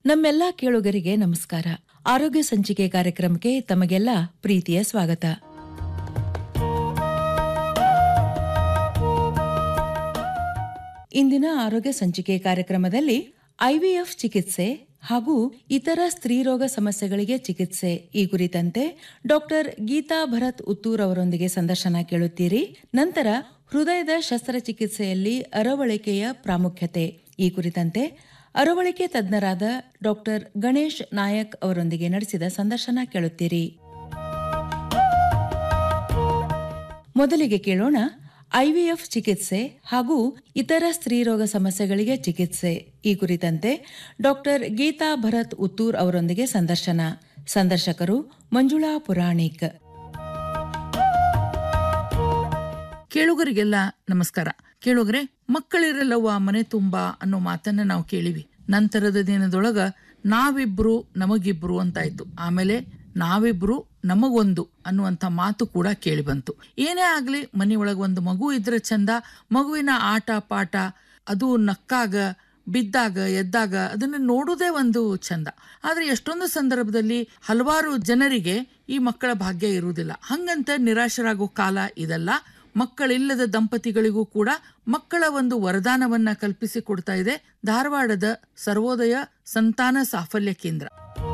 ನಮ್ಮೆಲ್ಲ ಕೇಳುಗರಿಗೆ ನಮಸ್ಕಾರ ಆರೋಗ್ಯ ಸಂಚಿಕೆ ಕಾರ್ಯಕ್ರಮಕ್ಕೆ ತಮಗೆಲ್ಲ ಪ್ರೀತಿಯ ಸ್ವಾಗತ ಇಂದಿನ ಆರೋಗ್ಯ ಸಂಚಿಕೆ ಕಾರ್ಯಕ್ರಮದಲ್ಲಿ ಐವಿಎಫ್ ಚಿಕಿತ್ಸೆ ಹಾಗೂ ಇತರ ಸ್ತ್ರೀರೋಗ ಸಮಸ್ಯೆಗಳಿಗೆ ಚಿಕಿತ್ಸೆ ಈ ಕುರಿತಂತೆ ಡಾಕ್ಟರ್ ಗೀತಾ ಭರತ್ ಉತ್ತೂರ್ ಅವರೊಂದಿಗೆ ಸಂದರ್ಶನ ಕೇಳುತ್ತೀರಿ ನಂತರ ಹೃದಯದ ಶಸ್ತ್ರಚಿಕಿತ್ಸೆಯಲ್ಲಿ ಅರವಳಿಕೆಯ ಪ್ರಾಮುಖ್ಯತೆ ಈ ಕುರಿತಂತೆ ಅರವಳಿಕೆ ತಜ್ಞರಾದ ಡಾಕ್ಟರ್ ಗಣೇಶ್ ನಾಯಕ್ ಅವರೊಂದಿಗೆ ನಡೆಸಿದ ಸಂದರ್ಶನ ಕೇಳುತ್ತೀರಿ ಮೊದಲಿಗೆ ಕೇಳೋಣ ಐವಿಎಫ್ ಚಿಕಿತ್ಸೆ ಹಾಗೂ ಇತರ ಸ್ತ್ರೀರೋಗ ಸಮಸ್ಯೆಗಳಿಗೆ ಚಿಕಿತ್ಸೆ ಈ ಕುರಿತಂತೆ ಡಾಕ್ಟರ್ ಗೀತಾ ಭರತ್ ಉತ್ತೂರ್ ಅವರೊಂದಿಗೆ ಸಂದರ್ಶನ ಸಂದರ್ಶಕರು ಮಂಜುಳಾ ಪುರಾಣಿಕ್ ಕೇಳುಗರಿಗೆಲ್ಲ ನಮಸ್ಕಾರ ಕೇಳುಗರೆ ಮಕ್ಕಳಿರಲ್ಲವ್ವ ಮನೆ ತುಂಬಾ ಅನ್ನೋ ಮಾತನ್ನ ನಾವು ಕೇಳಿವಿ ನಂತರದ ದಿನದೊಳಗ ನಾವಿಬ್ರು ನಮಗಿಬ್ರು ಅಂತಾಯ್ತು ಆಮೇಲೆ ನಾವಿಬ್ರು ನಮಗೊಂದು ಅನ್ನುವಂಥ ಮಾತು ಕೂಡ ಕೇಳಿ ಬಂತು ಏನೇ ಆಗ್ಲಿ ಮನೆಯೊಳಗ ಒಂದು ಮಗು ಇದ್ರೆ ಚಂದ ಮಗುವಿನ ಆಟ ಪಾಠ ಅದು ನಕ್ಕಾಗ ಬಿದ್ದಾಗ ಎದ್ದಾಗ ಅದನ್ನ ನೋಡುವುದೇ ಒಂದು ಚಂದ ಆದ್ರೆ ಎಷ್ಟೊಂದು ಸಂದರ್ಭದಲ್ಲಿ ಹಲವಾರು ಜನರಿಗೆ ಈ ಮಕ್ಕಳ ಭಾಗ್ಯ ಇರುವುದಿಲ್ಲ ಹಂಗಂತ ನಿರಾಶರಾಗೋ ಕಾಲ ಇದಲ್ಲ ಮಕ್ಕಳಿಲ್ಲದ ದಂಪತಿಗಳಿಗೂ ಕೂಡ ಮಕ್ಕಳ ಒಂದು ವರದಾನವನ್ನ ಕಲ್ಪಿಸಿ ಕೊಡ್ತಾ ಇದೆ ಧಾರವಾಡದ ಸರ್ವೋದಯ ಸಂತಾನ ಸಾಫಲ್ಯ ಕೇಂದ್ರ